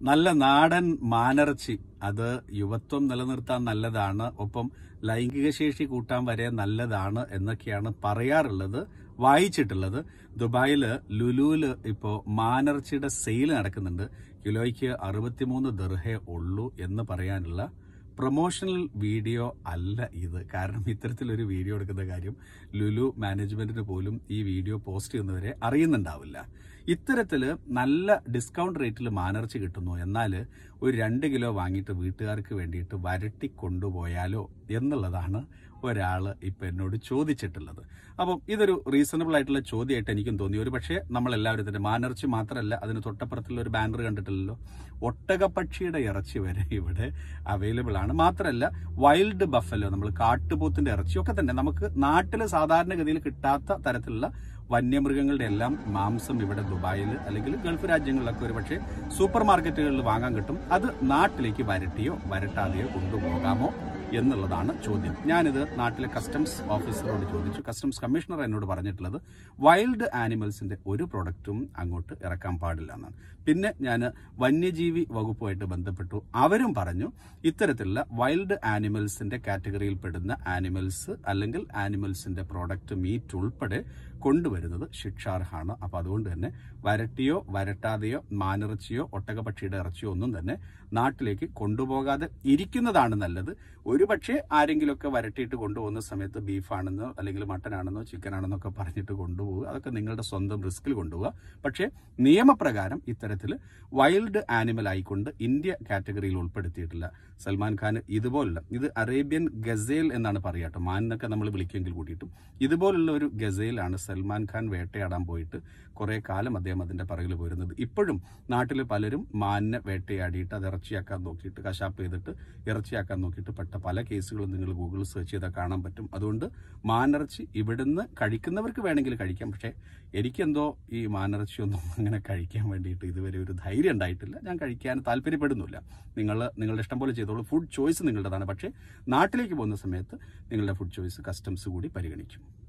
നല്ല നാടൻ മാനിറച്ചി അത് യുവത്വം നിലനിർത്താൻ നല്ലതാണ് ഒപ്പം ലൈംഗിക ശേഷി കൂട്ടാൻ വരെ നല്ലതാണ് എന്നൊക്കെയാണ് പറയാറുള്ളത് വായിച്ചിട്ടുള്ളത് ദുബായിൽ ലുലുവിൽ ഇപ്പോൾ മാനിറച്ചിയുടെ സെയിൽ നടക്കുന്നുണ്ട് കിലോയ്ക്ക് അറുപത്തിമൂന്ന് ദർഹേ ഉള്ളൂ എന്ന് പറയാനുള്ള പ്രൊമോഷണൽ വീഡിയോ അല്ല ഇത് കാരണം ഇത്തരത്തിലൊരു വീഡിയോ എടുക്കുന്ന കാര്യം ലുലു മാനേജ്മെന്റിന് പോലും ഈ വീഡിയോ പോസ്റ്റ് ചെയ്യുന്നവരെ അറിയുന്നുണ്ടാവില്ല ഇത്തരത്തിൽ നല്ല ഡിസ്കൗണ്ട് റേറ്റിൽ മാനർച്ചി കിട്ടുന്നു എന്നാൽ ഒരു രണ്ട് കിലോ വാങ്ങിയിട്ട് വീട്ടുകാർക്ക് വേണ്ടിയിട്ട് വരട്ടി കൊണ്ടുപോയാലോ എന്നുള്ളതാണ് ഒരാൾ ഇപ്പം എന്നോട് ചോദിച്ചിട്ടുള്ളത് അപ്പം ഇതൊരു റീസണബിൾ ആയിട്ടുള്ള ചോദ്യമായിട്ട് എനിക്കും തോന്നി ഒരു പക്ഷേ നമ്മളെല്ലാവരും തന്നെ മാനർച്ചി മാത്രമല്ല അതിന് തൊട്ടപ്പുറത്തുള്ള ഒരു ബാനർ കണ്ടിട്ടില്ലല്ലോ ഒട്ടകപ്പക്ഷിയുടെ ഇറച്ചി വരെ ഇവിടെ അവൈലബിൾ ആണ് മാത്രമല്ല വൈൽഡ് ബഫലോ നമ്മൾ കാട്ടുപോത്തിന്റെ ഇറച്ചിയൊക്കെ തന്നെ നമുക്ക് നാട്ടിൽ സാധാരണഗതിയിൽ കിട്ടാത്ത തരത്തിലുള്ള വന്യമൃഗങ്ങളുടെ എല്ലാം മാംസം ഇവിടെ ദുബായിൽ അല്ലെങ്കിൽ ഗൾഫ് രാജ്യങ്ങളിലൊക്കെ ഒരു പക്ഷേ സൂപ്പർ മാർക്കറ്റുകളിൽ വാങ്ങാൻ കിട്ടും അത് നാട്ടിലേക്ക് വരട്ടിയോ വരട്ടാതെയോ കൊണ്ടുപോകാമോ എന്നുള്ളതാണ് ചോദ്യം ഞാനിത് നാട്ടിലെ കസ്റ്റംസ് ഓഫീസറോട് ചോദിച്ചു കസ്റ്റംസ് കമ്മീഷണർ എന്നോട് പറഞ്ഞിട്ടുള്ളത് വൈൽഡ് ആനിമൽസിന്റെ ഒരു പ്രൊഡക്റ്റും അങ്ങോട്ട് ഇറക്കാൻ പാടില്ല എന്നാണ് പിന്നെ ഞാൻ വന്യജീവി വകുപ്പുമായിട്ട് ബന്ധപ്പെട്ടു അവരും പറഞ്ഞു ഇത്തരത്തിലുള്ള വൈൽഡ് ആനിമൽസിന്റെ കാറ്റഗറിയിൽ പെടുന്ന ആനിമൽസ് അല്ലെങ്കിൽ ആനിമൽസിന്റെ പ്രോഡക്റ്റ് മീറ്റ് ഉൾപ്പെടെ കൊണ്ടുവരുന്നത് ശിക്ഷാർഹമാണ് അപ്പൊ അതുകൊണ്ട് തന്നെ വരട്ടിയോ വരട്ടാതെയോ മാനിറച്ചിയോ ഒട്ടകപക്ഷിയുടെ ഇറച്ചിയോ ഒന്നും തന്നെ നാട്ടിലേക്ക് കൊണ്ടുപോകാതെ ഇരിക്കുന്നതാണ് നല്ലത് ഒരു പക്ഷേ ആരെങ്കിലുമൊക്കെ വരട്ടിയിട്ട് കൊണ്ടുപോകുന്ന സമയത്ത് ബീഫാണെന്നോ അല്ലെങ്കിൽ മട്ടൻ ആണെന്നോ ചിക്കൻ ആണെന്നോ ഒക്കെ പറഞ്ഞിട്ട് കൊണ്ടുപോകുക അതൊക്കെ നിങ്ങളുടെ സ്വന്തം റിസ്കിൽ കൊണ്ടുപോകുക പക്ഷേ നിയമപ്രകാരം ഇത്തരത്തിൽ വൈൽഡ് ആനിമൽ ആയിക്കൊണ്ട് ഇന്ത്യ കാറ്റഗറിയിൽ ഉൾപ്പെടുത്തിയിട്ടില്ല സൽമാൻ ഖാൻ ഇതുപോലുള്ള ഇത് അറേബ്യൻ ഗസേൽ എന്നാണ് പറയാട്ടോ മാനിനൊക്കെ നമ്മൾ വിളിക്കുമെങ്കിൽ കൂടിയിട്ടും ഇതുപോലുള്ള ഒരു ഗസയിലാണ് സൽമാൻ ഖാൻ വേട്ടയാടാൻ പോയിട്ട് കുറെ കാലം അദ്ദേഹം അതിന്റെ പറകിൽ പോരുന്നത് ഇപ്പോഴും നാട്ടിൽ പലരും മാനിനെ വേട്ടയാടിയിട്ട് അത് ഇറച്ചിയാക്കാൻ നോക്കിയിട്ട് കശാപ്പ് ചെയ്തിട്ട് ഇറച്ചിയാക്കാൻ നോക്കിയിട്ട് പെട്ട പല കേസുകളും നിങ്ങൾ ഗൂഗിളിൽ സെർച്ച് ചെയ്താൽ കാണാൻ പറ്റും അതുകൊണ്ട് മാനിറച്ചി ഇവിടുന്ന് കഴിക്കുന്നവർക്ക് വേണമെങ്കിൽ കഴിക്കാം പക്ഷേ എനിക്കെന്തോ ഈ മാനിറച്ചിയൊന്നും അങ്ങനെ കഴിക്കാൻ വേണ്ടിയിട്ട് ഇതുവരെ ഒരു ധൈര്യം ഉണ്ടായിട്ടില്ല ഞാൻ കഴിക്കാൻ താല്പര്യപ്പെടുന്നില്ല നിങ്ങൾ നിങ്ങളുടെ ഇഷ്ടം പോലെ ചെയ്തോളൂ ഫുഡ് ചോയ്സ് നിങ്ങളുടേതാണ് പക്ഷേ നാട്ടിലേക്ക് പോകുന്ന സമയത്ത് നിങ്ങളുടെ ഫുഡ് ചോയ്സ് കസ്റ്റംസ് കൂടി പരിഗണിക്കും